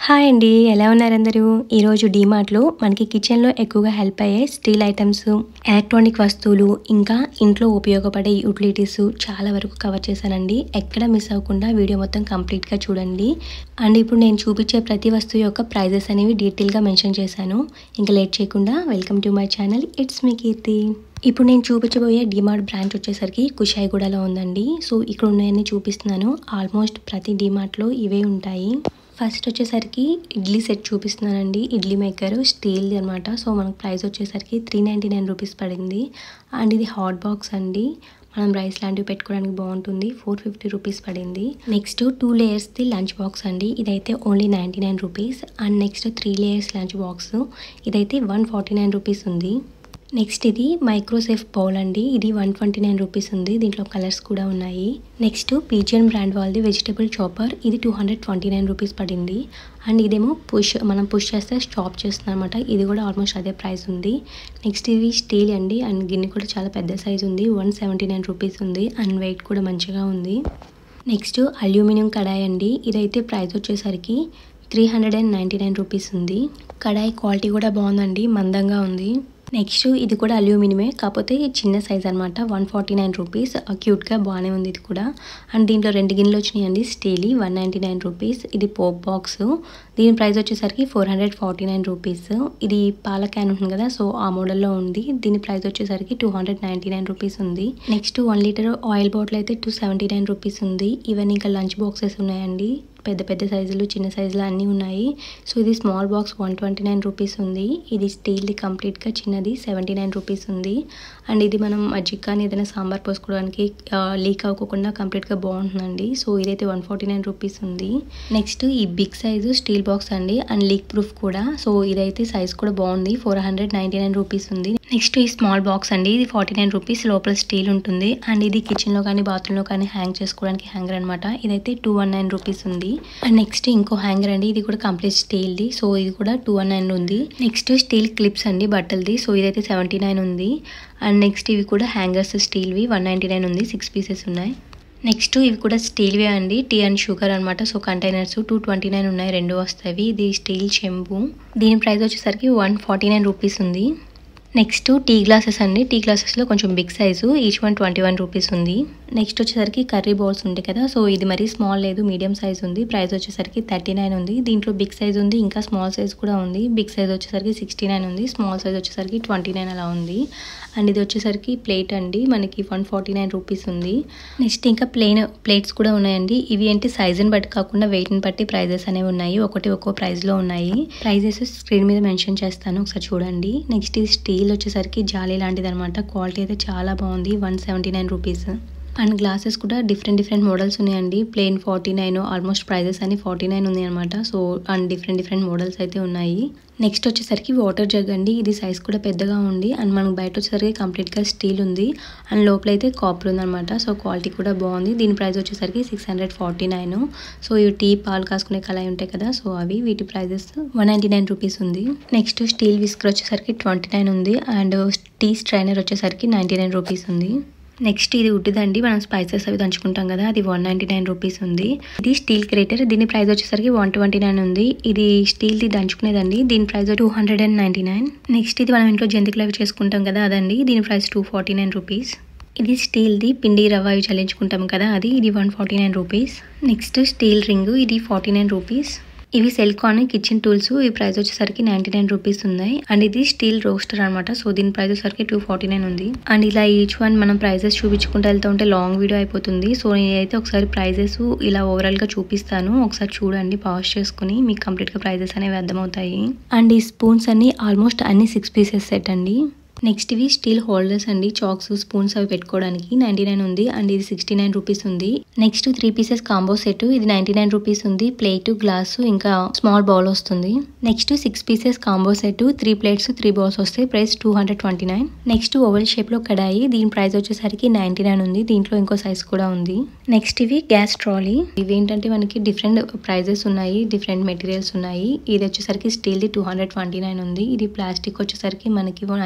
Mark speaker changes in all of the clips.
Speaker 1: hi అండి ఎలా ఉన్నారు అందరూ ఈరోజు డీమార్ట్లో మనకి కిచెన్లో ఎక్కువగా హెల్ప్ అయ్యే స్టీల్ ఐటమ్స్ ఎలక్ట్రానిక్ వస్తువులు ఇంకా ఇంట్లో ఉపయోగపడే యూటిలిటీస్ చాలా వరకు కవర్ చేశానండి ఎక్కడ మిస్ అవ్వకుండా వీడియో మొత్తం కంప్లీట్గా చూడండి అండ్ ఇప్పుడు నేను చూపించే ప్రతి వస్తువు యొక్క ప్రైజెస్ అనేవి డీటెయిల్గా మెన్షన్ చేశాను ఇంకా లేట్ చేయకుండా welcome to my channel it's me Keerthi ఇప్పుడు నేను చూపించబోయే డిమార్ట్ బ్రాంచ్ వచ్చేసరికి కుషాయిగూడలో ఉందండి సో ఇక్కడ ఉన్నాయని చూపిస్తున్నాను ఆల్మోస్ట్ ప్రతి డిమార్ట్లో ఇవే ఉంటాయి ఫస్ట్ వచ్చేసరికి ఇడ్లీ సెట్ చూపిస్తున్నానండి ఇడ్లీ మేకర్ స్టీల్ది అనమాట సో మనకు ప్రైస్ వచ్చేసరికి త్రీ నైంటీ నైన్ రూపీస్ పడింది అండ్ ఇది హాట్ బాక్స్ అండి మనం రైస్ లాంటివి పెట్టుకోవడానికి బాగుంటుంది ఫోర్ ఫిఫ్టీ రూపీస్ పడింది నెక్స్ట్ టూ లేయర్స్ది లంచ్ బాక్స్ అండి ఇదైతే only ninety nine rupees and next three layers lunch box ఇదైతే వన్ ఫార్టీ నైన్ రూపీస్ ఉంది నెక్స్ట్ ఇది మైక్రోసేఫ్ బౌల్ అండి ఇది వన్ ట్వంటీ నైన్ రూపీస్ ఉంది దీంట్లో కలర్స్ కూడా ఉన్నాయి నెక్స్ట్ పీజియన్ బ్రాండ్ వాళ్ళది వెజిటబుల్ చాపర్ ఇది two hundred twenty nine rupees పడింది అండ్ ఇదేమో పుష్ మనం పుష్ చేస్తే స్టాప్ చేస్తుంది అనమాట ఇది కూడా ఆల్మోస్ట్ అదే ప్రైస్ ఉంది నెక్స్ట్ ఇవి స్టీల్ అండి అండ్ గిన్నె కూడా చాలా పెద్ద సైజ్ ఉంది వన్ సెవెంటీ నైన్ రూపీస్ ఉంది అండ్ వెయిట్ కూడా మంచిగా ఉంది నెక్స్ట్ అల్యూమినియం కడాయి అండి ఇదైతే ప్రైస్ వచ్చేసరికి three hundred and ninety nine rupees ఉంది కడాయి క్వాలిటీ కూడా బాగుందండి మందంగా ఉంది నెక్స్ట్ ఇది కూడా అల్యూమినియమే కాకపోతే చిన్న సైజ్ అనమాట వన్ ఫార్టీ నైన్ రూపీస్ క్యూట్గా బాగానే ఉంది ఇది కూడా అండ్ దీంట్లో రెండు గిన్నెలు వచ్చినాయండి స్టీలీ వన్ నైంటీ నైన్ రూపీస్ ఇది పోప్ బాక్స్ దీని ప్రైస్ వచ్చేసరికి four hundred forty nine rupees ఇది పాల క్యాన్ ఉంటుంది కదా సో ఆ మోడల్లో ఉంది దీని ప్రైస్ వచ్చేసరికి two hundred ninety nine rupees ఉంది next one litre oil bottle అయితే టూ సెవెంటీ నైన్ రూపీస్ ఉంది ఈవెన్ ఇంకా లంచ్ బాక్సెస్ ఉన్నాయండి పెద్ద పెద్ద సైజులు చిన్న సైజులు అన్నీ ఉన్నాయి సో ఇది small box one twenty nine rupees ఉంది ఇది స్టీల్ది కంప్లీట్గా చిన్నది సెవెంటీ నైన్ రూపీస్ ఉంది అండ్ ఇది మనం మజ్జిగ కానీ ఏదైనా సాంబార్ పోసుకోవడానికి లీక్ అవ్వకుండా కంప్లీట్గా బాగుంటుందండి సో ఇదైతే వన్ ఫార్టీ నైన్ రూపీస్ ఉంది నెక్స్ట్ ఈ బిగ్ సైజు స్టీల్ బాక్స్ అండి అండ్ లీక్ ప్రూఫ్ కూడా సో ఇదైతే సైజ్ కూడా బాగుంది four hundred ninety nine rupees ఉంది నెక్స్ట్ ఈ స్మాల్ బాక్స్ అండి ఇది ఫార్టీ నైన్ రూపీస్ లోపల స్టీల్ ఉంటుంది అండ్ ఇది కిచెన్లో కానీ బాత్రూంలో కానీ హ్యాంగ్ చేసుకోవడానికి హ్యాంగర్ అనమాట ఇదైతే టూ వన్ నైన్ రూపీస్ ఉంది అండ్ నెక్స్ట్ ఇంకో హ్యాంగర్ అండి ఇది కూడా కంప్లీట్ స్టీల్ది సో ఇది కూడా టూ వన్ నైన్ ఉంది నెక్స్ట్ స్టీల్ క్లిప్స్ అండి బట్టలది సో ఇదైతే సెవెంటీ నైన్ ఉంది అండ్ నెక్స్ట్ ఇవి కూడా హ్యాంగర్స్ స్టీల్వి వన్ నైంటీ నైన్ ఉంది సిక్స్ పీసెస్ ఉన్నాయి నెక్స్ట్ ఇవి కూడా స్టీల్వే అండి టీ అండ్ షుగర్ అనమాట so containers two twenty nine ఉన్నాయి రెండు వస్తాయి ఇది స్టీల్ చెంబు దీని ప్రైస్ వచ్చేసరికి వన్ ఫార్టీ నైన్ రూపీస్ ఉంది నెక్స్ట్ టీ గ్లాసెస్ అండి టీ గ్లాసెస్లో కొంచెం big size each one twenty one rupees ఉంది నెక్స్ట్ వచ్చేసరికి కర్రీ బౌల్స్ ఉంటాయి కదా సో ఇది మరీ స్మాల్ లేదు మీడియం సైజ్ ఉంది ప్రైస్ వచ్చేసరికి థర్టీ నైన్ ఉంది దీంట్లో బిగ్ సైజ్ ఉంది ఇంకా స్మాల్ సైజ్ కూడా ఉంది బిగ్ సైజ్ వచ్చేసరికి సిక్స్టీ నైన్ ఉంది స్మాల్ సైజ్ వచ్చేసరికి ట్వంటీ నైన్ అలా ఉంది అండ్ ఇది వచ్చేసరికి ప్లేట్ అండి మనకి వన్ ఫార్టీ నైన్ రూపీస్ ఉంది నెక్స్ట్ ఇంకా ప్లేన్ ప్లేట్స్ కూడా ఉన్నాయండి ఇవి ఏంటి సైజుని బట్టి కాకుండా వెయిట్ని బట్టి ప్రైజెస్ అనేవి ఉన్నాయి ఒకటి ఒక్కో ప్రైస్లో ఉన్నాయి ప్రైజెస్ స్క్రీన్ మీద మెన్షన్ చేస్తాను ఒకసారి చూడండి నెక్స్ట్ ఇది స్టీల్ వచ్చేసరికి జాలీ లాంటిది అనమాట క్వాలిటీ అయితే చాలా బాగుంది one seventy nine rupees and glasses కూడా డిఫరెంట్ డిఫరెంట్ మోడల్స్ ఉన్నాయండి plain forty nine almost prices అని ఫార్టీ నైన్ ఉంది అనమాట so and different different models అయితే ఉన్నాయి నెక్స్ట్ వచ్చేసరికి వాటర్ జగ్ అండి ఇది సైజ్ కూడా పెద్దగా ఉంది అండ్ మనకు బయట వచ్చేసరికి కంప్లీట్గా స్టీల్ ఉంది అండ్ లోపల అయితే కాపర్ ఉందన్నమాట సో క్వాలిటీ కూడా బాగుంది దీని ప్రైస్ వచ్చేసరికి six hundred forty nine so ఇవి టీ పాలు కాసుకునే కళాయి ఉంటాయి కదా సో అవి వీటి prices one ninety nine rupees ఉంది నెక్స్ట్ స్టీల్ విస్కర్ వచ్చేసరికి ట్వంటీ నైన్ ఉంది అండ్ టీ స్ట్రైనర్ వచ్చేసరికి నైంటీ నైన్ రూపీస్ ఉంది నెక్స్ట్ ఇది ఉడ్డిదండి మనం స్పైసెస్ అవి దంచుకుంటాం కదా అది వన్ నైంటీ నైన్ రూపీస్ ఉంది ఇది స్టీల్ క్రేటర్ దీని ప్రైస్ వచ్చేసరికి వన్ ట్వంటీ నైన్ ఉంది ఇది స్టీల్ ది దంచుకునేదండి దీని price two hundred and ninety nine next ఇది మనం ఇంట్లో జంతికలు అవి చేసుకుంటాం కదా అదండి దీని price two forty nine rupees ఇది స్టీల్ది పిండి రవ్వ అవి చల్లించుకుంటాం కదా అది ఇది one forty nine rupees next steel ring ఇది ఫార్టీ నైన్ రూపీస్ ఇవి సెల్కాన్ కిచెన్ టూల్స్ ఈ ప్రైస్ వచ్చేసరికి నైంటీ నైన్ రూపీస్ ఉన్నాయి అండ్ ఇది స్టీల్ రోస్టర్ అనమాట సో దీని ప్రైస్ వచ్చేసరికి టూ ఫార్టీ నైన్ ఉంది అండ్ ఇలా ఈచ్ వన్ మనం ప్రైజెస్ చూపించుకుంటూ వెళ్తూ ఉంటే లాంగ్ వీడియో అయిపోతుంది సో నేనైతే ఒకసారి ప్రైజెస్ ఇలా ఓవరాల్ గా చూపిస్తాను ఒకసారి చూడండి పాజ్ చేసుకుని మీకు కంప్లీట్ గా ప్రైజెస్ అనేవి అర్థమవుతాయి అండ్ ఈ స్పూన్స్ అన్ని ఆల్మోస్ట్ అన్ని సిక్స్ పీసెస్ సెట్ అండి నెక్స్ట్ ఇవి స్టీల్ హోల్డర్స్ అండి చాక్స్ స్పూన్స్ అవి పెట్టుకోవడానికి నైంటీ నైన్ ఉంది అండ్ ఇది సిక్స్టీ నైన్ రూపీస్ ఉంది next three pieces combo set ఇది నైంటీ నైన్ రూపీస్ ఉంది ప్లేట్ గ్లాస్ ఇంకా స్మాల్ బౌల్ వస్తుంది next six pieces combo set three plates three bowls వస్తాయి price two hundred twenty nine next oval shape లో కడాయి దీని price వచ్చేసరికి నైంటీ నైన్ ఉంది దీంట్లో ఇంకో సైజ్ కూడా ఉంది నెక్స్ట్ ఇవి గ్యాస్ ట్రాలీ ఇవి ఏంటంటే మనకి డిఫరెంట్ ప్రైజెస్ ఉన్నాయి డిఫరెంట్ మెటీరియల్స్ ఉన్నాయి ఇది వచ్చేసరికి స్టీల్ ది టూ హండ్రెడ్ ట్వంటీ నైన్ ఉంది ఇది ప్లాస్టిక్ వచ్చేసరికి మనకి నైంటీ నైన్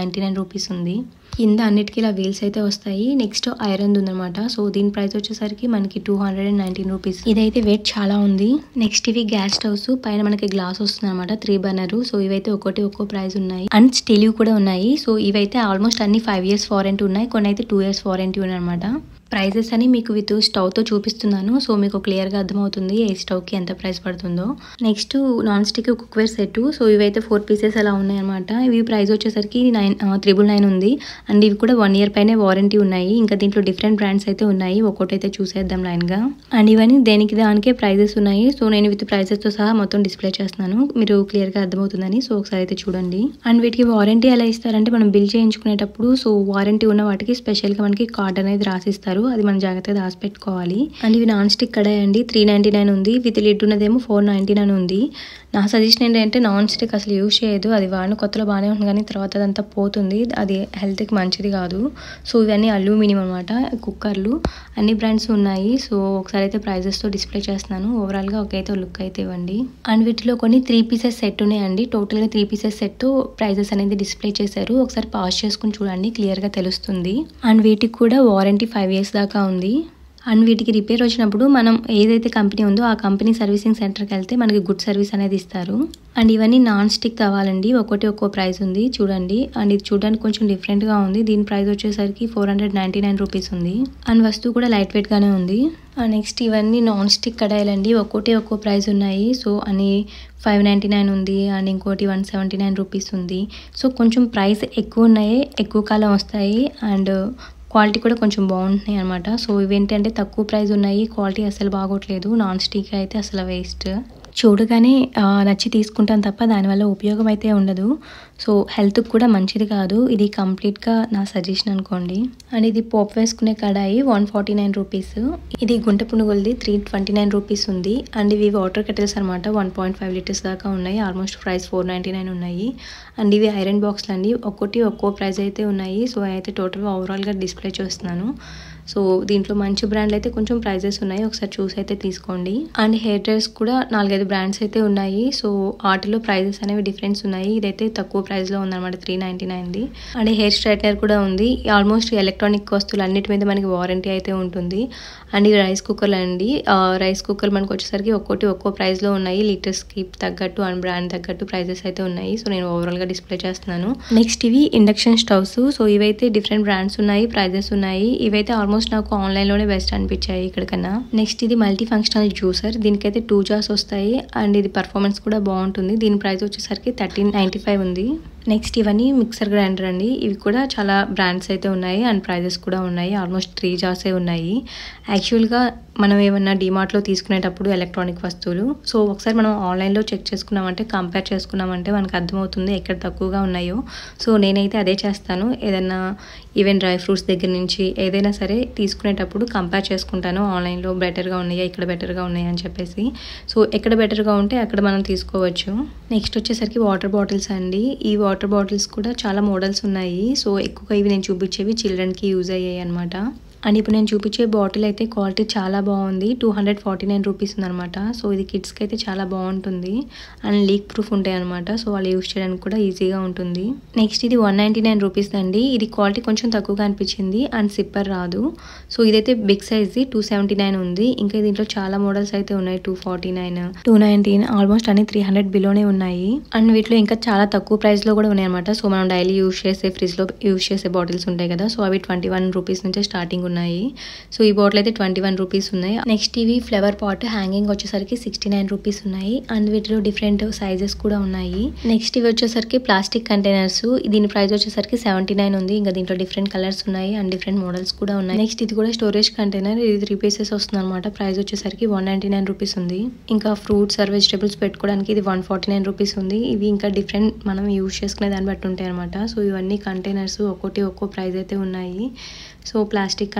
Speaker 1: రూపీస్ ఉంది కింద అన్నిటికీ ఇలా వీల్స్ అయితే వస్తాయి నెక్స్ట్ ఐరన్ ఉందన్నమాట సో దీని ప్రైస్ వచ్చేసరికి మనకి two hundred and nineteen rupees ఇదైతే వెయిట్ చాలా ఉంది నెక్స్ట్ ఇవి గ్యాస్ స్టవ్స్ పైన మనకి గ్లాస్ వస్తుంది అనమాట త్రీ బర్నర్ సో ఇవైతే ఒకటి ఒక్కో ప్రైస్ ఉన్నాయి అండ్ స్టీల్ కూడా ఉన్నాయి సో ఇవైతే ఆల్మోస్ట్ అన్ని ఫైవ్ ఇయర్స్ వారంటీ ఉన్నాయి కొన్ని అయితే టూ ఇయర్స్ వారంటీ ఉన్నాయి అనమాట ప్రైజెస్ అని మీకు విత్ స్టవ్తో చూపిస్తున్నాను సో మీకు క్లియర్గా అర్థమవుతుంది ఏ స్టవ్కి ఎంత ప్రైస్ పడుతుందో next non stick cookware set so ఇవైతే ఫోర్ పీసెస్ అలా ఉన్నాయన్నమాట ఇవి ప్రైస్ వచ్చేసరికి నైన్ త్రిబుల్ నైన్ ఉంది అండ్ ఇవి కూడా వన్ ఇయర్ పైనే వారంటీ ఉన్నాయి ఇంకా దీంట్లో డిఫరెంట్ బ్రాండ్స్ అయితే ఉన్నాయి ఒక్కొక్కటి చూసేద్దాం లైన్గా అండ్ ఇవన్నీ దేనికి దానికే ప్రైజెస్ ఉన్నాయి సో నేను విత్ ప్రైజెస్తో సహా మొత్తం డిస్ప్లే చేస్తున్నాను మీరు క్లియర్గా అర్థమవుతుందని సో ఒకసారి అయితే చూడండి అండ్ వీటికి వారంటీ ఎలా ఇస్తారంటే మనం బిల్ చేయించుకునేటప్పుడు సో వారంటీ ఉన్న వాటికి స్పెషల్గా మనకి కార్డ్ అనేది రాసిస్తారు అది మనం జాగ్రత్తగా దాచిపెట్టుకోవాలి అండ్ ఇవి నాన్ స్టిక్ కడాయి అండి త్రీ నైంటీ నైన్ ఉంది విత్ లిడ్ ఉన్నదేమో ఫోర్ నైంటీ నైన్ ఉంది నా సజెషన్ ఏంటంటే నాన్ స్టిక్ అసలు యూజ్ చేయదు అది వాడిన కొత్తలో బాగానే ఉంటుంది కానీ తర్వాత అదంతా పోతుంది అది హెల్త్కి మంచిది కాదు సో ఇవన్నీ అల్యూమినియం అనమాట కుక్కర్లు అన్ని బ్రాండ్స్ ఉన్నాయి సో ఒకసారి అయితే ప్రైజెస్తో డిస్ప్లే చేస్తున్నాను ఓవరాల్గా ఒక అయితే లుక్ అయితే ఇవ్వండి అండ్ వీటిలో కొన్ని త్రీ పీసెస్ సెట్ ఉన్నాయండి టోటల్గా త్రీ పీసెస్ సెట్ ప్రైజెస్ అనేది డిస్ప్లే చేశారు ఒకసారి పాస్ చేసుకుని చూడండి క్లియర్గా తెలుస్తుంది అండ్ వీటికి కూడా వారంటీ ఫైవ్ ఇయర్స్ దాకా ఉంది అండ్ వీటికి రిపేర్ వచ్చినప్పుడు మనం ఏదైతే కంపెనీ ఉందో ఆ కంపెనీ సర్వీసింగ్ సెంటర్కి వెళ్తే మనకి గుడ్ సర్వీస్ అనేది ఇస్తారు అండ్ ఇవన్నీ నాన్ స్టిక్ కావాలండి ఒకటి ఒక్కో ప్రైస్ ఉంది చూడండి అండ్ ఇది చూడడానికి కొంచెం డిఫరెంట్గా ఉంది దీని ప్రైస్ వచ్చేసరికి four hundred ninety nine rupees ఉంది అండ్ వస్తువు కూడా లైట్ వెయిట్గానే ఉంది నెక్స్ట్ ఇవన్నీ నాన్ స్టిక్ కడాయిలండి ఒక్కోటి ఒక్కో ప్రైస్ ఉన్నాయి సో అని ఫైవ్ నైంటీ నైన్ ఉంది అండ్ ఇంకోటి వన్ సెవెంటీ నైన్ రూపీస్ ఉంది సో కొంచెం ప్రైస్ ఎక్కువ ఉన్నాయి ఎక్కువ కాలం వస్తాయి అండ్ క్వాలిటీ కూడా కొంచెం బాగుంటున్నాయి అనమాట సో ఇవేంటంటే తక్కువ ప్రైస్ ఉన్నాయి క్వాలిటీ అసలు బాగోట్లేదు నాన్ స్టిక్ అయితే అసలు వేస్ట్ చూడగానే ఆ, నచ్చి తీసుకుంటాను తప్ప దానివల్ల ఉపయోగం అయితే ఉండదు సో హెల్త్కి కూడా మంచిది కాదు ఇది కంప్లీట్గా నా సజెషన్ అనుకోండి అండ్ ఇది పోపు వేసుకునే కడాయి వన్ ఫార్టీ నైన్ రూపీస్ ఇది గుంట పునుగులది త్రీ ట్వంటీ నైన్ రూపీస్ ఉంది అండ్ ఇవి వాటర్ కెటిల్స్ అనమాట వన్ పాయింట్ ఫైవ్ లీటర్స్ దాకా ఉన్నాయి almost price four ninety nine ఉన్నాయి అండ్ ఇవి ఐరన్ బాక్స్లు అండి ఒక్కొక్కటి ఒక్కో ప్రైస్ అయితే ఉన్నాయి సో అయితే టోటల్గా ఓవరాల్గా డిస్ప్లే చేస్తున్నాను సో దీంట్లో మంచి బ్రాండ్లు అయితే కొంచెం ప్రైజెస్ ఉన్నాయి ఒకసారి చూసి అయితే తీసుకోండి అండ్ హెయిర్ డ్రైస్ కూడా నాలుగైదు బ్రాండ్స్ అయితే ఉన్నాయి సో వాటిలో ప్రైజెస్ అనేవి డిఫరెన్స్ ఉన్నాయి ఇదైతే తక్కువ ప్రైస్లో ఉందన్నమాట త్రీ నైంటీ నైన్ది అండ్ హెయిర్ స్ట్రైట్నర్ కూడా ఉంది ఆల్మోస్ట్ ఎలక్ట్రానిక్ వస్తువులు అన్నిటి మీద మనకి వారంటీ అయితే ఉంటుంది అండ్ ఇవి రైస్ కుక్కర్లు అండి ఆ, రైస్ కుక్కర్ మనకు వచ్చేసరికి ఒక్కోటి ఒక్కో ప్రైస్లో ఉన్నాయి లీటర్స్కి తగ్గట్టు అండ్ బ్రాండ్ తగ్గట్టు ప్రైజెస్ అయితే ఉన్నాయి సో నేను ఓవరాల్గా డిస్ప్లే చేస్తున్నాను నెక్స్ట్ ఇవి ఇండక్షన్ స్టవ్స్ సో ఇవైతే డిఫరెంట్ బ్రాండ్స్ ఉన్నాయి ప్రైజెస్ ఉన్నాయి ఇవైతే ఆల్మోస్ట్ నాకు ఆన్లైన్లోనే బెస్ట్ అనిపించాయి ఇక్కడికన్నా నెక్స్ట్ ఇది మల్టీ ఫంక్షనల్ జ్యూసర్ దీనికైతే టూ జార్స్ వస్తాయి అండ్ ఇది పర్ఫార్మెన్స్ కూడా బాగుంటుంది దీని ప్రైస్ వచ్చేసరికి థర్టీన్ నైంటీ ఫైవ్ ఉంది నెక్స్ట్ ఇవన్నీ మిక్సర్ గ్రైండర్ అండి ఇవి కూడా చాలా బ్రాండ్స్ అయితే ఉన్నాయి అండ్ ప్రైజెస్ కూడా ఉన్నాయి ఆల్మోస్ట్ త్రీ జార్సే ఉన్నాయి యాక్చువల్గా మనం ఏమన్నా డిమార్ట్లో తీసుకునేటప్పుడు ఎలక్ట్రానిక్ వస్తువులు సో ఒకసారి మనం ఆన్లైన్లో చెక్ చేసుకున్నామంటే కంపేర్ చేసుకున్నామంటే మనకు అర్థమవుతుంది ఎక్కడ తక్కువగా ఉన్నాయో సో నేనైతే అదే చేస్తాను ఏదైనా ఈవెన్ డ్రై ఫ్రూట్స్ దగ్గర నుంచి ఏదైనా సరే తీసుకునేటప్పుడు కంపేర్ చేసుకుంటాను ఆన్లైన్లో బెటర్గా ఉన్నాయా ఇక్కడ బెటర్గా ఉన్నాయా అని చెప్పేసి సో ఎక్కడ బెటర్గా ఉంటే అక్కడ మనం తీసుకోవచ్చు నెక్స్ట్ వచ్చేసరికి వాటర్ బాటిల్స్ అండి ఈ వాటర్ బాటిల్స్ కూడా చాలా మోడల్స్ ఉన్నాయి సో ఎక్కువగా ఇవి నేను చూపించేవి చిల్డ్రన్కి యూజ్ అయ్యాయి అనమాట అండ్ ఇప్పుడు నేను చూపించే బాటిల్ అయితే క్వాలిటీ చాలా బాగుంది two hundred forty nine rupees ఉందన్నమాట సో ఇది కిడ్స్కి అయితే చాలా బాగుంటుంది అండ్ లీక్ ప్రూఫ్ ఉంటాయి అనమాట సో వాళ్ళు యూస్ చేయడానికి కూడా ఈజీగా ఉంటుంది నెక్స్ట్ ఇది వన్ నైంటీ నైన్ రూపీస్ అండి ఇది క్వాలిటీ కొంచెం తక్కువగా అనిపించింది అండ్ సిప్పర్ రాదు సో ఇదైతే బిగ్ సైజ్ది టూ సెవెంటీ నైన్ ఉంది ఇంకా దీంట్లో చాలా మోడల్స్ అయితే ఉన్నాయి two forty nine two nineteen almost అన్ని త్రీ హండ్రెడ్ బిలోనే ఉన్నాయి అండ్ వీటిలో ఇంకా చాలా తక్కువ ప్రైస్లో కూడా ఉన్నాయి అనమాట సో మనం డైలీ యూస్ చేసే ఫ్రిడ్జ్లో యూస్ చేసే బాటిల్స్ ఉంటాయి కదా సో అవి ట్వంటీ వన్ రూపీస్ నుంచే స్టార్టింగ్ ఉన్నాయి సో ఈ బాటిల్ అయితే ట్వంటీ వన్ రూపీస్ ఉన్నాయి నెక్స్ట్ ఇవి ఫ్లవర్ పాట్ హ్యాంగింగ్ వచ్చేసరికి సిక్స్టీ నైన్ రూపీస్ ఉన్నాయి అండ్ వీటిలో డిఫరెంట్ సైజెస్ కూడా ఉన్నాయి నెక్స్ట్ ఇవి వచ్చేసరికి ప్లాస్టిక్ కంటైనర్స్ దీని ప్రైస్ వచ్చేసరికి సెవెంటీ నైన్ ఉంది ఇంకా దీంట్లో డిఫరెంట్ కలర్స్ ఉన్నాయి అండ్ డిఫరెంట్ మోడల్స్ కూడా ఉన్నాయి నెక్స్ట్ ఇది కూడా స్టోరేజ్ కంటైనర్ ఇది త్రీ పీసెస్ వస్తుంది అనమాట ప్రైస్ వచ్చేసరికి వన్ నైన్టీ నైన్ రూపీస్ ఉంది ఇంకా ఫ్రూట్స్ ఆర్ వెజిటేబుల్స్ పెట్టుకోవడానికి ఇది వన్ ఫార్టీ నైన్ రూపీస్ ఉంది ఇవి ఇంకా డిఫరెంట్ మనం యూజ్ చేసుకునే దాన్ని బట్టి ఉంటాయి అనమాట సో ఇవన్నీ కంటైనర్స్ ఒక్కోటి ఒక్కో ప్రైస్ అయితే ఉన్నాయి సో ప్లాస్టిక్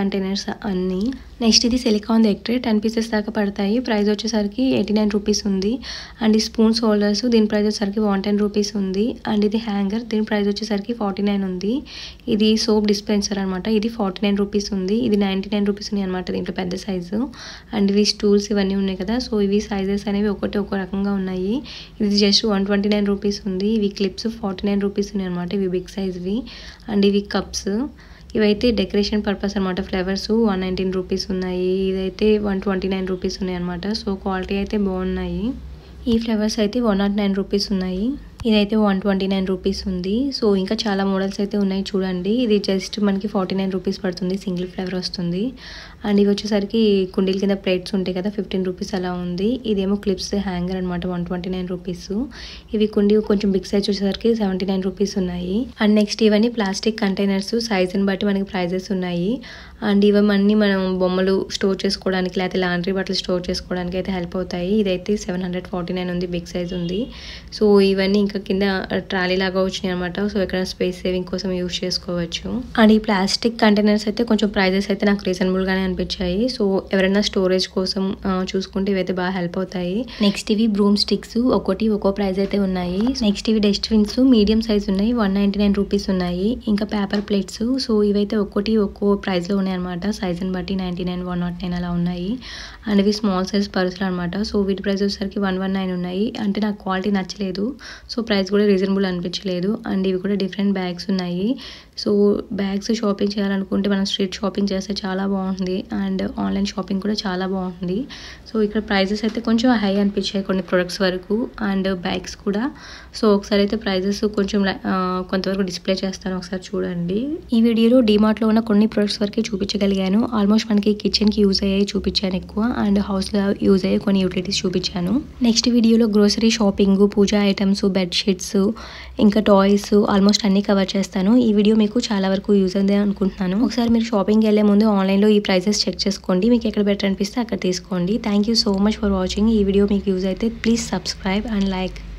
Speaker 1: కంటైనర్స్ అన్నీ నెక్స్ట్ ఇది సిలికాన్ ఎక్ట్రే టెన్ పీసెస్ దాకా పడతాయి ప్రైస్ వచ్చేసరికి ఎయిటీ నైన్ రూపీస్ ఉంది అండ్ ఈ స్పూన్స్ హోల్డర్స్ దీని ప్రైస్ వచ్చేసరికి వన్ టెన్ రూపీస్ ఉంది అండ్ ఇది హ్యాంగర్ దీని ప్రైస్ వచ్చేసరికి ఫార్టీ నైన్ ఉంది ఇది సోప్ డిస్పెన్సర్ అనమాట ఇది ఫార్టీ నైన్ రూపీస్ ఉంది ఇది నైంటీ నైన్ రూపీస్ ఉంది అనమాట దీంట్లో పెద్ద సైజు అండ్ ఇవి స్టూల్స్ ఇవన్నీ ఉన్నాయి కదా సో ఇవి సైజెస్ అనేవి ఒకటి ఒక రకంగా ఉన్నాయి ఇది just one twenty nine rupees ఉంది ఇవి క్లిప్స్ ఫార్టీ నైన్ రూపీస్ ఉన్నాయి అనమాట ఇవి బిగ్ సైజ్వి అండ్ ఇవి కప్స్ ఇవైతే డెకరేషన్ పర్పస్ అనమాట ఫ్లవర్స్ వన్ నైన్టీన్ రూపీస్ ఉన్నాయి ఇదైతే వన్ ట్వంటీ నైన్ రూపీస్ ఉన్నాయి అనమాట సో క్వాలిటీ అయితే బాగున్నాయి ఈ ఫ్లవర్స్ అయితే వన్ నాట్ నైన్ రూపీస్ ఉన్నాయి ఇదైతే వన్ ట్వంటీ నైన్ రూపీస్ ఉంది సో ఇంకా చాలా మోడల్స్ అయితే ఉన్నాయి చూడండి ఇది జస్ట్ మనకి ఫార్టీ నైన్ రూపీస్ పడుతుంది సింగిల్ ఫ్లేవర్ వస్తుంది అండ్ ఇవి వచ్చేసరికి కుండీల కింద ప్లేట్స్ ఉంటాయి కదా ఫిఫ్టీన్ రూపీస్ అలా ఉంది ఇదేమో క్లిప్స్ హ్యాంగర్ అనమాట వన్ ట్వంటీ నైన్ రూపీస్ ఇవి కుండి కొంచెం బిగ్ సైజ్ వచ్చేసరికి సెవెంటీ నైన్ రూపీస్ ఉన్నాయి అండ్ నెక్స్ట్ ఇవన్నీ ప్లాస్టిక్ కంటైనర్స్ సైజుని బట్టి మనకి ప్రైజెస్ ఉన్నాయి అండ్ ఇవన్నీ మనం బొమ్మలు స్టోర్ చేసుకోవడానికి లేకపోతే లాండ్రీ బట్టలు స్టోర్ చేసుకోవడానికి అయితే హెల్ప్ అవుతాయి ఇదైతే సెవెన్ హండ్రెడ్ ఫార్టీ నైన్ ఉంది బిగ్ సైజ్ ఉంది సో ఇవన్నీ ఇంకా కింద ట్రాలీ లాగా వచ్చినాయి అనమాట సో ఇక్కడ స్పేస్ సేవింగ్ కోసం యూస్ చేసుకోవచ్చు అండ్ ఈ ప్లాస్టిక్ కంటైనర్స్ అయితే కొంచెం ప్రైజెస్ అయితే నాకు రీజనబుల్ గానే అనిపించాయి సో ఎవరైనా స్టోరేజ్ కోసం ఆ, చూసుకుంటే ఇవైతే బాగా హెల్ప్ అవుతాయి నెక్స్ట్ ఇవి బ్రూమ్ స్టిక్స్ ఒక్కోటి ఒక్కో ప్రైస్ అయితే ఉన్నాయి నెక్స్ట్ ఇవి డస్ట్బిన్స్ మీడియం సైజ్ ఉన్నాయి వన్ నైన్టీ నైన్ రూపీస్ ఉన్నాయి ఇంకా పేపర్ ప్లేట్స్ సో ఇవైతే ఒక్కోటి ఒక్కో ప్రైస్ లో ఉన్నాయి అనమాట సైజుని బట్టి ninety nine one nought nine అలా ఉన్నాయి అండ్ ఇవి స్మాల్ సైజ్ పర్సులు అనమాట సో వీటి ప్రైస్ వచ్చేసరికి వన్ వన్ నైన్ ఉన్నాయి అంటే నాకు క్వాలిటీ నచ్చలేదు సో ప్రైస్ కూడా రీజనబుల్ అనిపించలేదు అండ్ ఇవి కూడా డిఫరెంట్ బ్యాగ్స్ ఉన్నాయి సో బ్యాగ్స్ షాపింగ్ చేయాలనుకుంటే మనం స్ట్రీట్ షాపింగ్ చేస్తే చాలా బాగుంటుంది అండ్ ఆన్లైన్ షాపింగ్ కూడా చాలా బాగుంటుంది సో ఇక్కడ ప్రైజెస్ అయితే కొంచెం హై అనిపించాయి కొన్ని ప్రొడక్ట్స్ వరకు అండ్ బ్యాగ్స్ కూడా సో ఒకసారి అయితే ప్రైజెస్ కొంచెం లై- ఆ, కొంతవరకు డిస్ప్లే చేస్తాను ఒకసారి చూడండి ఈ వీడియోలో డిమార్ట్లో ఉన్న కొన్ని ప్రొడక్ట్స్ వరకే చూపించగలిగాను ఆల్మోస్ట్ మనకి కిచెన్కి యూజ్ అయ్యాయి చూపించాను ఎక్కువ అండ్ హౌస్లో యూజ్ అయ్యే కొన్ని యూటిలిటీస్ చూపించాను నెక్స్ట్ వీడియోలో grocery shopping puja items bedsheets ఇంకా టాయ్స్ ఆల్మోస్ట్ అన్ని కవర్ చేస్తాను ఈ వీడియో మీకు చాలా వరకు యూజ్ అయింది అనుకుంటున్నాను ఒకసారి మీరు షాపింగ్ వెళ్ళే ముందు ఆన్లైన్లో ఈ ప్రైజెస్ చెక్ చేసుకోండి మీకు ఎక్కడ బెటర్ అనిపిస్తే అక్కడ తీసుకోండి thank you so much for watching ఈ వీడియో మీకు యూజ్ అయితే ప్లీజ్ సబ్స్క్రైబ్ అండ్ లైక్